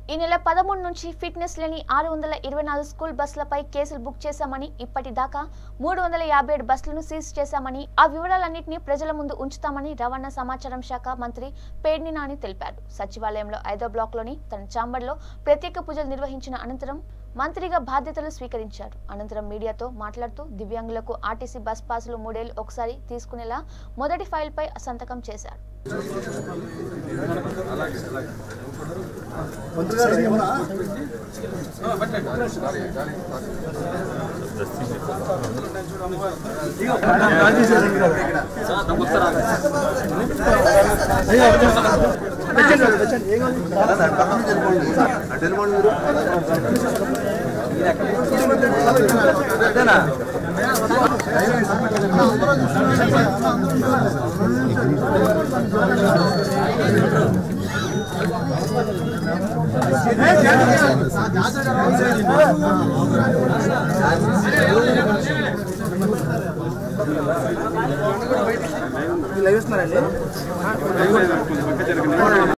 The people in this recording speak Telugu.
ఈ నెల పదమూడు నుంచి ఫిట్నెస్ లేని ఆరు వందల ఇరవై నాలుగు స్కూల్ బస్సులపై కేసులు బుక్ చేశామని ఇప్పటిదాకా మూడు వందల యాభై ఏడు బస్సులను సీజ్ చేశామని ఆ వివరాలన్నింటినీ ప్రజల ముందు ఉంచుతామని రవాణా సమాచారం శాఖ మంత్రి పేర్ని నాని తెలిపారు సచివాలయంలో ఐదో బ్లాక్లోని తన చాంబర్లో ప్రత్యేక పూజలు నిర్వహించిన అనంతరం మంత్రిగా బాధ్యతలు స్వీకరించారు అనంతరం మీడియాతో మాట్లాడుతూ దివ్యాంగులకు ఆర్టీసీ బస్ పాసులు మూడేళ్లు ఒకసారి తీసుకునేలా మొదటి ఫైల్పై సంతకం చేశారు లైవ్ ఇస్తున్నారండి